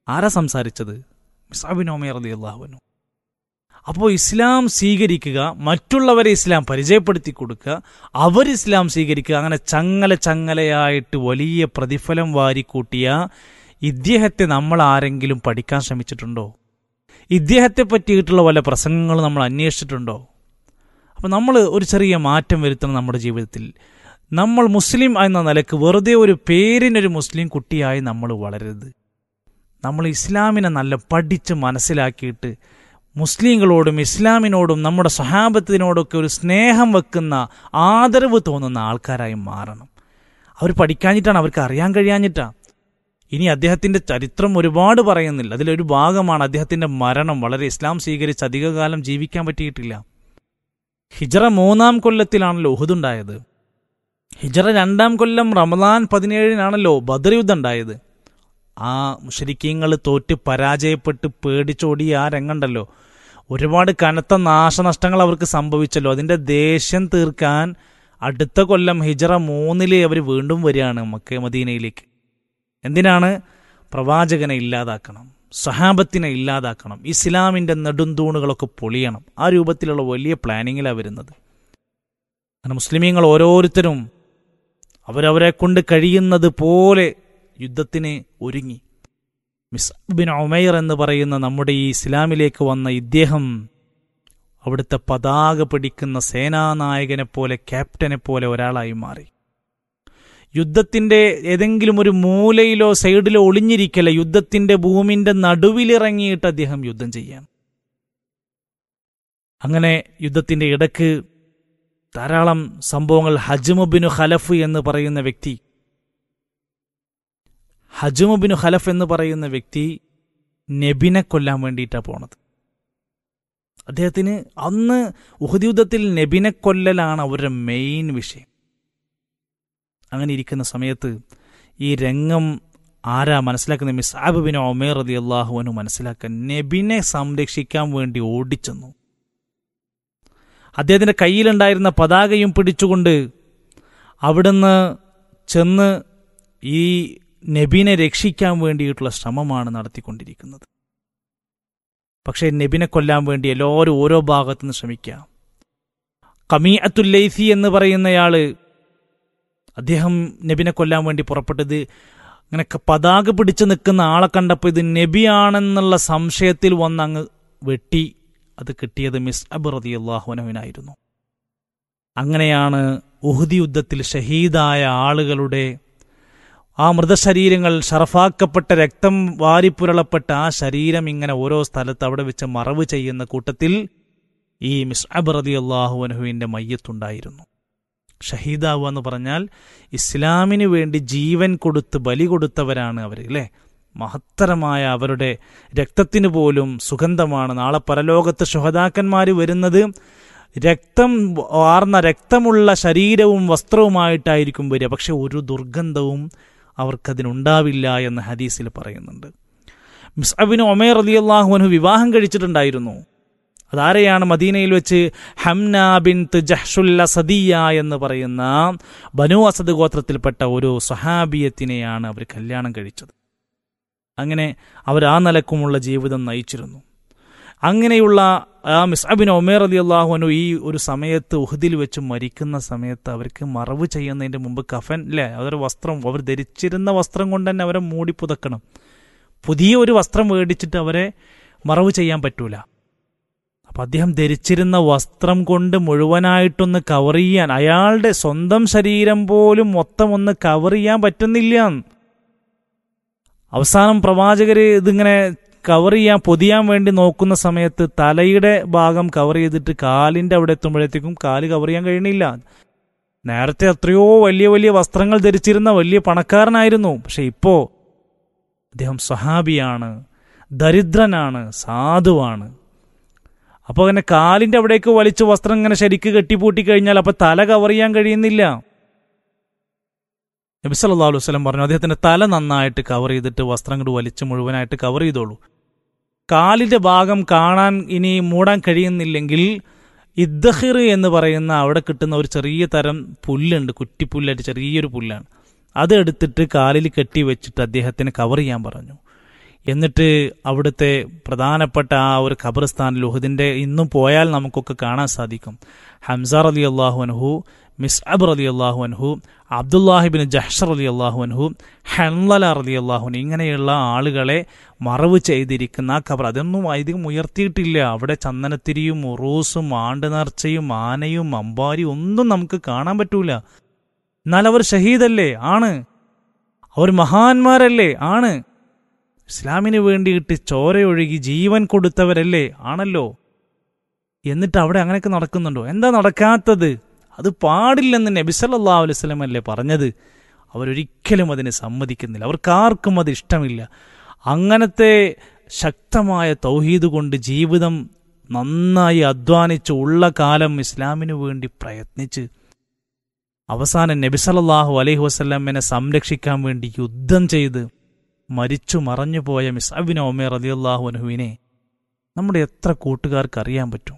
ആരാ സംസാരിച്ചത് മിസാബിൻ ഒമേർ അലി അള്ളാഹുവിനു അപ്പോൾ ഇസ്ലാം സ്വീകരിക്കുക മറ്റുള്ളവരെ ഇസ്ലാം പരിചയപ്പെടുത്തി കൊടുക്കുക അവർ ഇസ്ലാം സ്വീകരിക്കുക അങ്ങനെ ചങ്ങല ചങ്ങലയായിട്ട് വലിയ പ്രതിഫലം വാരിക്കൂട്ടിയ ഇദ്ദേഹത്തെ നമ്മൾ ആരെങ്കിലും പഠിക്കാൻ ശ്രമിച്ചിട്ടുണ്ടോ ഇദ്ദേഹത്തെ പറ്റിയിട്ടുള്ള വല്ല പ്രസംഗങ്ങളും നമ്മൾ അന്വേഷിച്ചിട്ടുണ്ടോ അപ്പം നമ്മൾ ഒരു ചെറിയ മാറ്റം വരുത്തണം നമ്മുടെ ജീവിതത്തിൽ നമ്മൾ മുസ്ലിം എന്ന നിലക്ക് വെറുതെ ഒരു പേരിനൊരു മുസ്ലിം കുട്ടിയായി നമ്മൾ വളരരുത് നമ്മൾ ഇസ്ലാമിനെ നല്ല പഠിച്ച് മനസ്സിലാക്കിയിട്ട് മുസ്ലിങ്ങളോടും ഇസ്ലാമിനോടും നമ്മുടെ സ്വഹാബത്തിനോടൊക്കെ ഒരു സ്നേഹം വെക്കുന്ന ആദരവ് തോന്നുന്ന ആൾക്കാരായി മാറണം അവർ പഠിക്കാഞ്ഞിട്ടാണ് അവർക്ക് അറിയാൻ കഴിയാഞ്ഞിട്ടാണ് ഇനി അദ്ദേഹത്തിന്റെ ചരിത്രം ഒരുപാട് പറയുന്നില്ല അതിലൊരു ഭാഗമാണ് അദ്ദേഹത്തിന്റെ മരണം വളരെ ഇസ്ലാം സ്വീകരിച്ച് അധികകാലം ജീവിക്കാൻ പറ്റിയിട്ടില്ല ഹിജറ മൂന്നാം കൊല്ലത്തിലാണല്ലോ ഉഹുദുണ്ടായത് ഹിജറ രണ്ടാം കൊല്ലം റമദാൻ പതിനേഴിനാണല്ലോ ബദർ യുദ്ധം ഉണ്ടായത് ആ മുഷരിക്കീങ്ങൾ തോറ്റ് പരാജയപ്പെട്ട് പേടിച്ചോടിയ ആ രംഗണ്ടല്ലോ ഒരുപാട് കനത്ത നാശനഷ്ടങ്ങൾ അവർക്ക് സംഭവിച്ചല്ലോ അതിന്റെ ദേഷ്യം തീർക്കാൻ അടുത്ത കൊല്ലം ഹിജറ മൂന്നില് അവർ വീണ്ടും വരികയാണ് മക്ക മദീനയിലേക്ക് എന്തിനാണ് പ്രവാചകനെ ഇല്ലാതാക്കണം സഹാബത്തിനെ ഇല്ലാതാക്കണം ഇസ്ലാമിന്റെ നെടുന്തൂണുകളൊക്കെ പൊളിയണം ആ രൂപത്തിലുള്ള വലിയ പ്ലാനിങ്ങിലാണ് വരുന്നത് അങ്ങനെ മുസ്ലിമീങ്ങൾ ഓരോരുത്തരും അവരവരെ കൊണ്ട് കഴിയുന്നത് പോലെ യുദ്ധത്തിന് ഒരുങ്ങി മിസ് ബിൻ ഒമൈർ എന്ന് പറയുന്ന നമ്മുടെ ഈ ഇസ്ലാമിലേക്ക് വന്ന ഇദ്ദേഹം അവിടുത്തെ പതാക പിടിക്കുന്ന സേനാനായകനെ പോലെ ക്യാപ്റ്റനെ പോലെ ഒരാളായി മാറി യുദ്ധത്തിന്റെ ഏതെങ്കിലും ഒരു മൂലയിലോ സൈഡിലോ ഒളിഞ്ഞിരിക്കല യുദ്ധത്തിന്റെ ഭൂമിന്റെ നടുവിലിറങ്ങിയിട്ട് അദ്ദേഹം യുദ്ധം ചെയ്യാൻ അങ്ങനെ യുദ്ധത്തിന്റെ ഇടക്ക് ധാരാളം സംഭവങ്ങൾ ഹജ്മുബിനു ഖലഫ് എന്ന് പറയുന്ന വ്യക്തി ഹജുമുബിനു ഖലഫ് എന്ന് പറയുന്ന വ്യക്തി നബിനെ കൊല്ലാൻ വേണ്ടിയിട്ടാണ് പോണത് അദ്ദേഹത്തിന് അന്ന് ഉഹദ് യുദ്ധത്തിൽ നബിനെ കൊല്ലലാണ് അവരുടെ മെയിൻ വിഷയം അങ്ങനെ ഇരിക്കുന്ന സമയത്ത് ഈ രംഗം ആരാ മനസ്സിലാക്കുന്ന മിസാബ് ബിൻ ഒമേർ റതി അള്ളാഹുവിനു മനസ്സിലാക്കാൻ നബിനെ സംരക്ഷിക്കാൻ വേണ്ടി ഓടിച്ചെന്നു അദ്ദേഹത്തിന്റെ കയ്യിലുണ്ടായിരുന്ന പതാകയും പിടിച്ചുകൊണ്ട് അവിടുന്ന് ചെന്ന് ഈ നബിനെ രക്ഷിക്കാൻ വേണ്ടിയിട്ടുള്ള ശ്രമമാണ് നടത്തിക്കൊണ്ടിരിക്കുന്നത് പക്ഷേ നബിനെ കൊല്ലാൻ വേണ്ടി എല്ലാവരും ഓരോ ഭാഗത്തു നിന്ന് ശ്രമിക്കുക കമീ അത്തുല്ലൈസി എന്ന് പറയുന്നയാള് അദ്ദേഹം നബിനെ കൊല്ലാൻ വേണ്ടി പുറപ്പെട്ടത് അങ്ങനെ പതാക പിടിച്ചു നിൽക്കുന്ന ആളെ കണ്ടപ്പോൾ ഇത് നബിയാണെന്നുള്ള സംശയത്തിൽ വന്ന് അങ്ങ് വെട്ടി അത് കിട്ടിയത് മിസ് അബ് റതി അള്ളാഹുനവിനായിരുന്നു അങ്ങനെയാണ് ഉഹുദി യുദ്ധത്തിൽ ഷഹീദായ ആളുകളുടെ ആ മൃതശരീരങ്ങൾ ഷറഫാക്കപ്പെട്ട രക്തം വാരിപ്പുരളപ്പെട്ട ആ ശരീരം ഇങ്ങനെ ഓരോ സ്ഥലത്ത് അവിടെ വെച്ച് മറവ് ചെയ്യുന്ന കൂട്ടത്തിൽ ഈ മിസ്അബ് റതി അള്ളാഹുവനഹുവിന്റെ മയ്യത്തുണ്ടായിരുന്നു ഷഹീദാവുക എന്ന് പറഞ്ഞാൽ ഇസ്ലാമിന് വേണ്ടി ജീവൻ കൊടുത്ത് ബലി കൊടുത്തവരാണ് അവർ അല്ലേ മഹത്തരമായ അവരുടെ രക്തത്തിന് പോലും സുഗന്ധമാണ് നാളെ പരലോകത്ത് ശുഹതാക്കന്മാർ വരുന്നത് രക്തം വാർന്ന രക്തമുള്ള ശരീരവും വസ്ത്രവുമായിട്ടായിരിക്കും വരിക പക്ഷെ ഒരു ദുർഗന്ധവും അവർക്കതിനുണ്ടാവില്ല എന്ന് ഹദീസിൽ പറയുന്നുണ്ട് മിസ്അബിന് ഒമേർ അലി അള്ളാഹുനു വിവാഹം കഴിച്ചിട്ടുണ്ടായിരുന്നു അതാരെയാണ് മദീനയിൽ വെച്ച് ഹംന ബിൻ ജഹ്ഷുല്ല സദിയ എന്ന് പറയുന്ന ബനു അസദ് ഗോത്രത്തിൽപ്പെട്ട ഒരു സഹാബിയത്തിനെയാണ് അവർ കല്യാണം കഴിച്ചത് അങ്ങനെ അവർ ആ നിലക്കുമുള്ള ജീവിതം നയിച്ചിരുന്നു അങ്ങനെയുള്ള ആ മിസ്അബിൻ ഒമേർ അലി അള്ളാഹുനു ഈ ഒരു സമയത്ത് ഉഹദിൽ വെച്ച് മരിക്കുന്ന സമയത്ത് അവർക്ക് മറവ് ചെയ്യുന്നതിന്റെ മുമ്പ് കഫൻ അല്ലേ അതൊരു വസ്ത്രം അവർ ധരിച്ചിരുന്ന വസ്ത്രം കൊണ്ട് തന്നെ അവരെ മൂടി പുതക്കണം പുതിയ ഒരു വസ്ത്രം മേടിച്ചിട്ട് അവരെ മറവ് ചെയ്യാൻ പറ്റൂല അപ്പൊ അദ്ദേഹം ധരിച്ചിരുന്ന വസ്ത്രം കൊണ്ട് മുഴുവനായിട്ടൊന്ന് കവർ ചെയ്യാൻ അയാളുടെ സ്വന്തം ശരീരം പോലും മൊത്തം ഒന്ന് കവർ ചെയ്യാൻ പറ്റുന്നില്ല അവസാനം പ്രവാചകര് ഇതിങ്ങനെ കവർ ചെയ്യാൻ പൊതിയാൻ വേണ്ടി നോക്കുന്ന സമയത്ത് തലയുടെ ഭാഗം കവർ ചെയ്തിട്ട് കാലിന്റെ അവിടെ എത്തുമ്പോഴത്തേക്കും കാല് കവർ ചെയ്യാൻ കഴിയണില്ല നേരത്തെ എത്രയോ വലിയ വലിയ വസ്ത്രങ്ങൾ ധരിച്ചിരുന്ന വലിയ പണക്കാരനായിരുന്നു പക്ഷെ ഇപ്പോ അദ്ദേഹം സഹാബിയാണ് ദരിദ്രനാണ് സാധുവാണ് അപ്പോൾ അങ്ങനെ കാലിന്റെ അവിടേക്ക് വലിച്ചു വസ്ത്രം ഇങ്ങനെ ശരിക്ക് കെട്ടിപ്പൂട്ടി കഴിഞ്ഞാൽ അപ്പൊ തല കവർ ചെയ്യാൻ കഴിയുന്നില്ല നബി സല്ലാ അലൈഹി വസ്ലം പറഞ്ഞു അദ്ദേഹത്തിന്റെ തല നന്നായിട്ട് കവർ ചെയ്തിട്ട് വസ്ത്രം കൊണ്ട് വലിച്ച് മുഴുവനായിട്ട് കവർ ചെയ്തോളൂ കാലിന്റെ ഭാഗം കാണാൻ ഇനി മൂടാൻ കഴിയുന്നില്ലെങ്കിൽ ഇദ്ദഹിർ എന്ന് പറയുന്ന അവിടെ കിട്ടുന്ന ഒരു ചെറിയ തരം പുല്ലുണ്ട് കുറ്റിപ്പുല്ലായിട്ട് ചെറിയൊരു പുല്ലാണ് അത് എടുത്തിട്ട് കാലിൽ കെട്ടി വെച്ചിട്ട് അദ്ദേഹത്തിന് കവർ ചെയ്യാൻ പറഞ്ഞു എന്നിട്ട് അവിടുത്തെ പ്രധാനപ്പെട്ട ആ ഒരു ഖബർസ്ഥാനിൽ ഉഹദിന്റെ ഇന്നും പോയാൽ നമുക്കൊക്കെ കാണാൻ സാധിക്കും ഹംസ അലി അള്ളാഹു അൻഹു മിസ്അബ് അലി അള്ളാഹു അൻഹു അബ്ദുല്ലാഹിബിൻ ജഹ്ഷർ അലി അള്ളാഹു അൻഹു ഹൻലല അലി അള്ളാഹുൻ ഇങ്ങനെയുള്ള ആളുകളെ മറവ് ചെയ്തിരിക്കുന്ന ആ ഖബർ അതൊന്നും അധികം ഉയർത്തിയിട്ടില്ല അവിടെ ചന്ദനത്തിരിയും ഉറൂസും ആണ്ട് നേർച്ചയും ആനയും അമ്പാരിയും ഒന്നും നമുക്ക് കാണാൻ പറ്റൂല എന്നാൽ അവർ ഷഹീദല്ലേ ആണ് അവർ മഹാന്മാരല്ലേ ആണ് ഇസ്ലാമിന് വേണ്ടിയിട്ട് ചോരയൊഴുകി ജീവൻ കൊടുത്തവരല്ലേ ആണല്ലോ എന്നിട്ട് അവിടെ അങ്ങനെയൊക്കെ നടക്കുന്നുണ്ടോ എന്താ നടക്കാത്തത് അത് പാടില്ലെന്ന് നബി സല്ലല്ലാഹു അലൈഹി വസല്ലം അല്ലേ പറഞ്ഞത് അവരൊരിക്കലും അതിന് സമ്മതിക്കുന്നില്ല അവർക്കാർക്കും അത് ഇഷ്ടമില്ല അങ്ങനത്തെ ശക്തമായ തൗഹീദ് കൊണ്ട് ജീവിതം നന്നായി അധ്വാനിച്ച് ഉള്ള കാലം ഇസ്ലാമിനു വേണ്ടി പ്രയത്നിച്ച് അവസാനം നബി സല്ലല്ലാഹു അലൈഹി വസല്ലമിനെ സംരക്ഷിക്കാൻ വേണ്ടി യുദ്ധം ചെയ്ത് മരിച്ചു മറഞ്ഞു പോയ മിസ്അബിൻ ഒമേർ റളിയല്ലാഹു അൻഹുവിനെ നമ്മുടെ എത്ര കൂട്ടുകാർക്ക് അറിയാൻ പറ്റും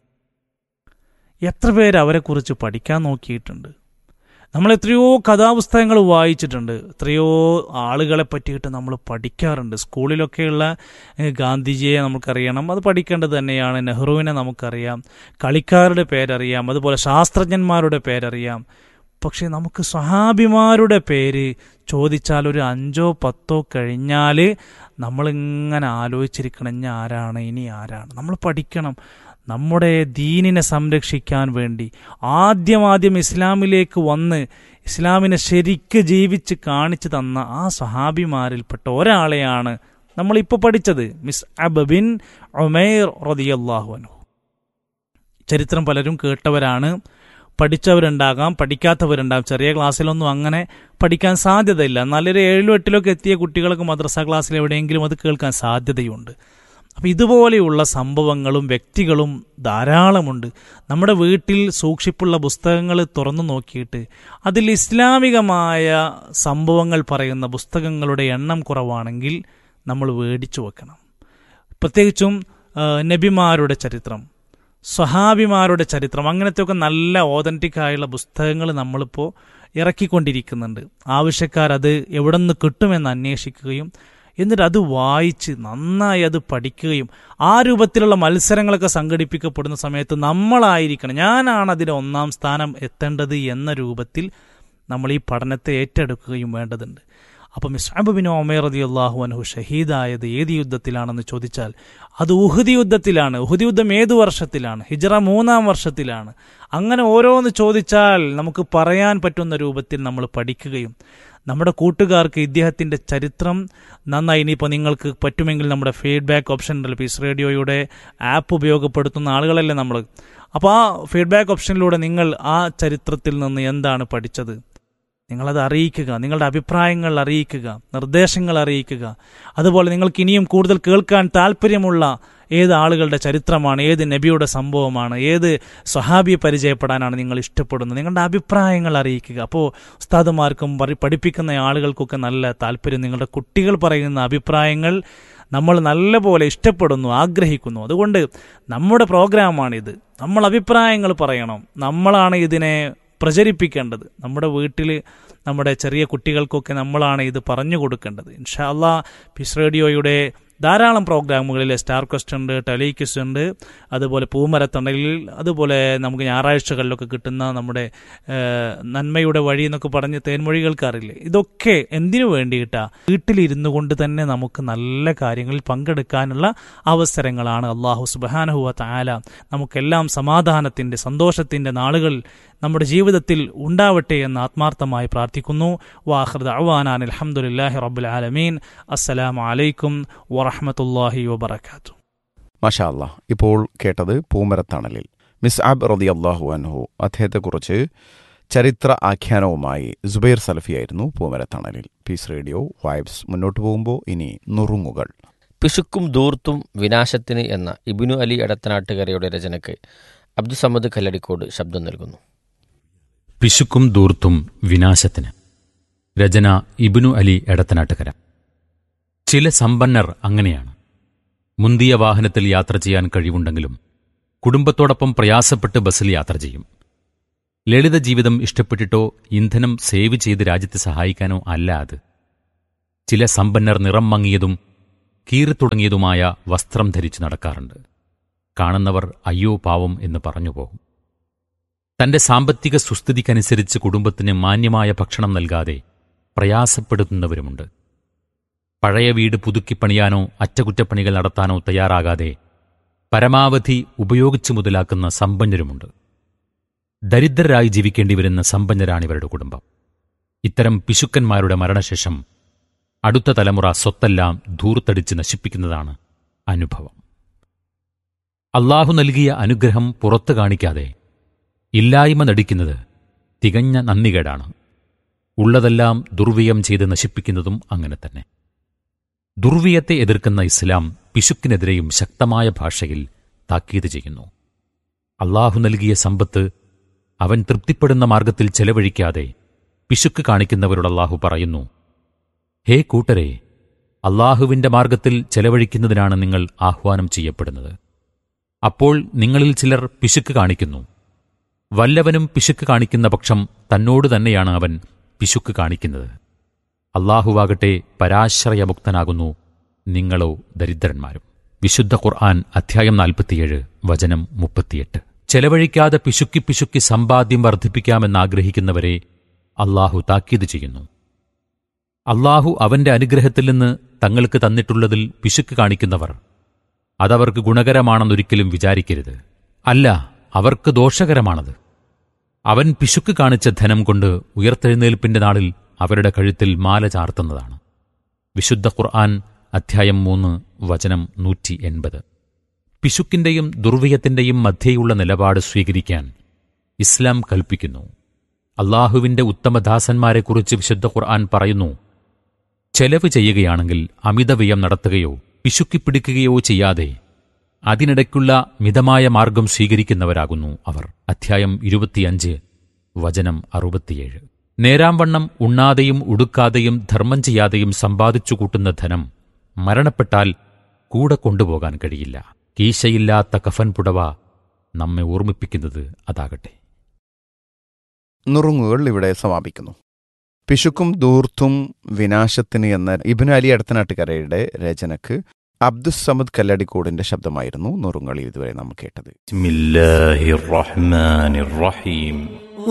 എത്ര പേര് അവരെക്കുറിച്ച് പഠിക്കാൻ നോക്കിയിട്ടുണ്ട് നമ്മൾ എത്രയോ കഥാപുസ്തകങ്ങൾ വായിച്ചിട്ടുണ്ട് എത്രയോ ആളുകളെ പറ്റിയിട്ട് നമ്മൾ പഠിക്കാറുണ്ട് സ്കൂളിലൊക്കെയുള്ള ഏഹ്, ഗാന്ധിജിയെ നമുക്കറിയണം അത് പഠിക്കേണ്ടത് തന്നെയാണ് നെഹ്റുവിനെ നമുക്കറിയാം കളിക്കാരുടെ പേരറിയാം അതുപോലെ ശാസ്ത്രജ്ഞന്മാരുടെ പേരറിയാം പക്ഷേ നമുക്ക് സ്വഹാബിമാരുടെ പേര് ചോദിച്ചാൽ ഒരു അഞ്ചോ പത്തോ കഴിഞ്ഞാൽ നമ്മളിങ്ങനെ ആലോചിച്ചിരിക്കണം ഇനി ആരാണ് ഇനി ആരാണ് നമ്മൾ പഠിക്കണം നമ്മുടെ ദീനിനെ സംരക്ഷിക്കാൻ വേണ്ടി ആദ്യം ആദ്യം ഇസ്ലാമിലേക്ക് വന്ന് ഇസ്ലാമിനെ ശരിക്ക് ജീവിച്ച് കാണിച്ചു തന്ന ആ സഹാബിമാരിൽപ്പെട്ട ഒരാളെയാണ് നമ്മളിപ്പോൾ പഠിച്ചത് മിസ് അബബിൻ ഒമേർ റതിയല്ലാഹു അൻഹു ചരിത്രം പലരും കേട്ടവരാണ് പഠിച്ചവരുണ്ടാകാം പഠിക്കാത്തവരുണ്ടാകാം ചെറിയ ക്ലാസ്സിലൊന്നും അങ്ങനെ പഠിക്കാൻ സാധ്യതയില്ല നല്ലൊരു ഏഴിലും എട്ടിലൊക്കെ എത്തിയ കുട്ടികൾക്ക് മദ്രസ ക്ലാസ്സിൽ എവിടെയെങ്കിലും അത് കേൾക്കാൻ സാധ്യതയുണ്ട് അപ്പം ഇതുപോലെയുള്ള സംഭവങ്ങളും വ്യക്തികളും ധാരാളമുണ്ട് നമ്മുടെ വീട്ടിൽ സൂക്ഷിപ്പുള്ള പുസ്തകങ്ങൾ തുറന്നു നോക്കിയിട്ട് അതിൽ ഇസ്ലാമികമായ സംഭവങ്ങൾ പറയുന്ന പുസ്തകങ്ങളുടെ എണ്ണം കുറവാണെങ്കിൽ നമ്മൾ മേടിച്ചു വെക്കണം പ്രത്യേകിച്ചും ആ, നബിമാരുടെ ചരിത്രം സ്വഹാബിമാരുടെ ചരിത്രം അങ്ങനത്തെയൊക്കെ നല്ല ഓതന്റിക് ആയുള്ള പുസ്തകങ്ങൾ നമ്മളിപ്പോൾ ഇറക്കിക്കൊണ്ടിരിക്കുന്നുണ്ട് ആവശ്യക്കാരത് എവിടെ നിന്ന് കിട്ടുമെന്ന് അന്വേഷിക്കുകയും എന്നിട്ട് അത് വായിച്ച് നന്നായി അത് പഠിക്കുകയും ആ രൂപത്തിലുള്ള മത്സരങ്ങളൊക്കെ സംഘടിപ്പിക്കപ്പെടുന്ന സമയത്ത് നമ്മളായിരിക്കണം ഞാനാണ് അതിന് ഒന്നാം സ്ഥാനം എത്തേണ്ടത് എന്ന രൂപത്തിൽ നമ്മൾ ഈ പഠനത്തെ ഏറ്റെടുക്കുകയും വേണ്ടതുണ്ട് അപ്പം മിസ്അബ് ബിൻ ഒമേർ റതി അള്ളാഹു അൻഹു ഷഹീദായത് ഏത് യുദ്ധത്തിലാണെന്ന് ചോദിച്ചാൽ അത് ഉഹുദി യുദ്ധത്തിലാണ് ഉഹുദി യുദ്ധം ഏതു വർഷത്തിലാണ് ഹിജറ മൂന്നാം വർഷത്തിലാണ് അങ്ങനെ ഓരോന്ന് ചോദിച്ചാൽ നമുക്ക് പറയാൻ പറ്റുന്ന രൂപത്തിൽ നമ്മൾ പഠിക്കുകയും നമ്മുടെ കൂട്ടുകാർക്ക് ഇദ്ദേഹത്തിൻ്റെ ചരിത്രം നന്നായി ഇനിയിപ്പോൾ നിങ്ങൾക്ക് പറ്റുമെങ്കിൽ നമ്മുടെ ഫീഡ്ബാക്ക് ഓപ്ഷൻ ഉണ്ടല്ലോ പീസ് റേഡിയോയുടെ ആപ്പ് ഉപയോഗപ്പെടുത്തുന്ന ആളുകളല്ലേ നമ്മൾ അപ്പോൾ ആ ഫീഡ്ബാക്ക് ഓപ്ഷനിലൂടെ നിങ്ങൾ ആ ചരിത്രത്തിൽ നിന്ന് എന്താണ് പഠിച്ചത് നിങ്ങളത് അറിയിക്കുക നിങ്ങളുടെ അഭിപ്രായങ്ങൾ അറിയിക്കുക നിർദ്ദേശങ്ങൾ അറിയിക്കുക അതുപോലെ നിങ്ങൾക്ക് ഇനിയും കൂടുതൽ കേൾക്കാൻ താല്പര്യമുള്ള ഏത് ആളുകളുടെ ചരിത്രമാണ് ഏത് നബിയുടെ സംഭവമാണ് ഏത് സ്വഹാബിയെ പരിചയപ്പെടാനാണ് നിങ്ങൾ ഇഷ്ടപ്പെടുന്നത് നിങ്ങളുടെ അഭിപ്രായങ്ങൾ അറിയിക്കുക അപ്പോൾ ഉസ്താദുമാർക്കും പറി- പഠിപ്പിക്കുന്ന ആളുകൾക്കൊക്കെ നല്ല താല്പര്യം നിങ്ങളുടെ കുട്ടികൾ പറയുന്ന അഭിപ്രായങ്ങൾ നമ്മൾ നല്ലപോലെ ഇഷ്ടപ്പെടുന്നു ആഗ്രഹിക്കുന്നു അതുകൊണ്ട് നമ്മുടെ പ്രോഗ്രാമാണിത് നമ്മൾ അഭിപ്രായങ്ങൾ പറയണം നമ്മളാണ് ഇതിനെ പ്രചരിപ്പിക്കേണ്ടത് നമ്മുടെ വീട്ടിൽ നമ്മുടെ ചെറിയ കുട്ടികൾക്കൊക്കെ നമ്മളാണ് ഇത് പറഞ്ഞു കൊടുക്കേണ്ടത് ഇൻഷാ അല്ലാ പീസ് റേഡിയോയുടെ ധാരാളം പ്രോഗ്രാമുകളിൽ സ്റ്റാർ ക്വസ്റ്റ് ഉണ്ട് ടെലിക്വിസ് ഉണ്ട് അതുപോലെ പൂമരത്തണലിൽ അതുപോലെ നമുക്ക് ഞായറാഴ്ചകളിലൊക്കെ കിട്ടുന്ന നമ്മുടെ ഏഹ്, നന്മയുടെ വഴി എന്നൊക്കെ പറഞ്ഞ് തേൻമൊഴി കേൾക്കാറില്ലേ ഇതൊക്കെ എന്തിനു വേണ്ടിയിട്ടാ വീട്ടിലിരുന്നു കൊണ്ട് തന്നെ നമുക്ക് നല്ല കാര്യങ്ങളിൽ പങ്കെടുക്കാനുള്ള അവസരങ്ങളാണ് അള്ളാഹു സുബാനഹുവ താല നമുക്കെല്ലാം സമാധാനത്തിന്റെ സന്തോഷത്തിന്റെ നാളുകൾ നമ്മുടെ ജീവിതത്തിൽ ഉണ്ടാവട്ടെ എന്ന് ആത്മാർത്ഥമായി പ്രാർത്ഥിക്കുന്നു വാഹൃദ അവാനാൻ അലഹമുല്ലാഹി റബ്ബുൽ ആലമീൻ അസ്സലാമു അലൈക്കും വറഹമത്തല്ലാഹി വബർക്കാത്തു മഷാ അല്ലാ ഇപ്പോൾ കേട്ടത് പൂമരത്തണലിൽ മിസ് ആബ് റതി അള്ളാഹു അൻഹു അദ്ദേഹത്തെക്കുറിച്ച് ചരിത്ര ആഖ്യാനവുമായി സുബൈർ സലഫിയായിരുന്നു പൂമരത്തണലിൽ പീസ് റേഡിയോ വൈബ്സ് മുന്നോട്ട് പോകുമ്പോൾ ഇനി നുറുങ്ങുകൾ പിശുക്കും ദൂർത്തും വിനാശത്തിന് എന്ന ഇബിനു അലി എടത്തനാട്ടുകരയുടെ രചനയ്ക്ക് അബ്ദുസമ്മദ് കല്ലടിക്കോട് ശബ്ദം നൽകുന്നു പിശുക്കും ദൂർത്തും വിനാശത്തിന് രചന ഇബ്നു അലി എടത്തനാട്ടുകര ചില സമ്പന്നർ അങ്ങനെയാണ് മുന്തിയ വാഹനത്തിൽ യാത്ര ചെയ്യാൻ കഴിവുണ്ടെങ്കിലും കുടുംബത്തോടൊപ്പം പ്രയാസപ്പെട്ട് ബസ്സിൽ യാത്ര ചെയ്യും ലളിത ജീവിതം ഇഷ്ടപ്പെട്ടിട്ടോ ഇന്ധനം സേവ് ചെയ്ത് രാജ്യത്തെ സഹായിക്കാനോ അല്ല അത് ചില സമ്പന്നർ നിറം മങ്ങിയതും കീറി തുടങ്ങിയതുമായ വസ്ത്രം ധരിച്ചു നടക്കാറുണ്ട് കാണുന്നവർ അയ്യോ പാവം എന്ന് പറഞ്ഞുപോകും തന്റെ സാമ്പത്തിക സുസ്ഥിതിക്കനുസരിച്ച് കുടുംബത്തിന് മാന്യമായ ഭക്ഷണം നൽകാതെ പ്രയാസപ്പെടുത്തുന്നവരുമുണ്ട് പഴയ വീട് പുതുക്കിപ്പണിയാനോ അറ്റകുറ്റപ്പണികൾ നടത്താനോ തയ്യാറാകാതെ പരമാവധി ഉപയോഗിച്ചു മുതലാക്കുന്ന സമ്പന്നരുമുണ്ട് ദരിദ്രരായി ജീവിക്കേണ്ടി വരുന്ന സമ്പന്നരാണിവരുടെ കുടുംബം ഇത്തരം പിശുക്കന്മാരുടെ മരണശേഷം അടുത്ത തലമുറ സ്വത്തെല്ലാം ധൂർത്തടിച്ച് നശിപ്പിക്കുന്നതാണ് അനുഭവം അള്ളാഹു നൽകിയ അനുഗ്രഹം പുറത്തു കാണിക്കാതെ ഇല്ലായ്മ നടിക്കുന്നത് തികഞ്ഞ നന്ദികേടാണ് ഉള്ളതെല്ലാം ദുർവ്യയം ചെയ്ത് നശിപ്പിക്കുന്നതും അങ്ങനെ തന്നെ ദുർവ്യയത്തെ എതിർക്കുന്ന ഇസ്ലാം പിശുക്കിനെതിരെയും ശക്തമായ ഭാഷയിൽ താക്കീത് ചെയ്യുന്നു അള്ളാഹു നൽകിയ സമ്പത്ത് അവൻ തൃപ്തിപ്പെടുന്ന മാർഗത്തിൽ ചെലവഴിക്കാതെ പിശുക്ക് കാണിക്കുന്നവരോട് അള്ളാഹു പറയുന്നു ഹേ കൂട്ടരെ അള്ളാഹുവിന്റെ മാർഗത്തിൽ ചെലവഴിക്കുന്നതിനാണ് നിങ്ങൾ ആഹ്വാനം ചെയ്യപ്പെടുന്നത് അപ്പോൾ നിങ്ങളിൽ ചിലർ പിശുക്ക് കാണിക്കുന്നു വല്ലവനും പിശുക്ക് കാണിക്കുന്ന പക്ഷം തന്നോട് തന്നെയാണ് അവൻ പിശുക്ക് കാണിക്കുന്നത് അള്ളാഹുവാകട്ടെ പരാശ്രയമുക്തനാകുന്നു നിങ്ങളോ ദരിദ്രന്മാരും വിശുദ്ധ ഖുർആൻ അധ്യായം നാൽപ്പത്തിയേഴ് വചനം മുപ്പത്തിയെട്ട് ചെലവഴിക്കാതെ പിശുക്കി പിശുക്കി സമ്പാദ്യം വർദ്ധിപ്പിക്കാമെന്നാഗ്രഹിക്കുന്നവരെ അള്ളാഹു താക്കീത് ചെയ്യുന്നു അള്ളാഹു അവന്റെ അനുഗ്രഹത്തിൽ നിന്ന് തങ്ങൾക്ക് തന്നിട്ടുള്ളതിൽ പിശുക്ക് കാണിക്കുന്നവർ അതവർക്ക് ഗുണകരമാണെന്നൊരിക്കലും വിചാരിക്കരുത് അല്ല അവർക്ക് ദോഷകരമാണത് അവൻ പിശുക്ക് കാണിച്ച ധനം കൊണ്ട് ഉയർത്തെഴുന്നേൽപ്പിന്റെ നാളിൽ അവരുടെ കഴുത്തിൽ മാല ചാർത്തുന്നതാണ് വിശുദ്ധ ഖുർആൻ അധ്യായം മൂന്ന് വചനം നൂറ്റി എൺപത് പിശുക്കിന്റെയും ദുർവ്യയത്തിന്റെയും മധ്യേയുള്ള നിലപാട് സ്വീകരിക്കാൻ ഇസ്ലാം കൽപ്പിക്കുന്നു അള്ളാഹുവിന്റെ ഉത്തമദാസന്മാരെക്കുറിച്ച് വിശുദ്ധ ഖുർആൻ പറയുന്നു ചെലവ് ചെയ്യുകയാണെങ്കിൽ അമിതവ്യയം നടത്തുകയോ പിശുക്കിപ്പിടിക്കുകയോ ചെയ്യാതെ അതിനിടയ്ക്കുള്ള മിതമായ മാർഗം സ്വീകരിക്കുന്നവരാകുന്നു അവർ അധ്യായം ഇരുപത്തിയഞ്ച് വചനം അറുപത്തിയേഴ് നേരാംവണ്ണം ഉണ്ണാതെയും ഉടുക്കാതെയും ധർമ്മം ചെയ്യാതെയും സമ്പാദിച്ചു കൂട്ടുന്ന ധനം മരണപ്പെട്ടാൽ കൂടെ കൊണ്ടുപോകാൻ കഴിയില്ല കീശയില്ലാത്ത കഫൻ പുടവ നമ്മെ ഓർമ്മിപ്പിക്കുന്നത് അതാകട്ടെ നുറുങ്ങുകൾ ഇവിടെ സമാപിക്കുന്നു പിശുക്കും ദൂർത്തും വിനാശത്തിന് എന്ന ഇബിന് അലി അടുത്തനാട്ടുകരയുടെ രചനക്ക് അബ്ദുസമദ് കല്ലടിക്കോടിന്റെ ശബ്ദമായിരുന്നു നുറുങ്ങളിൽ ഇതുവരെ നാം കേട്ടത് بسم الله الرحمن الرحيم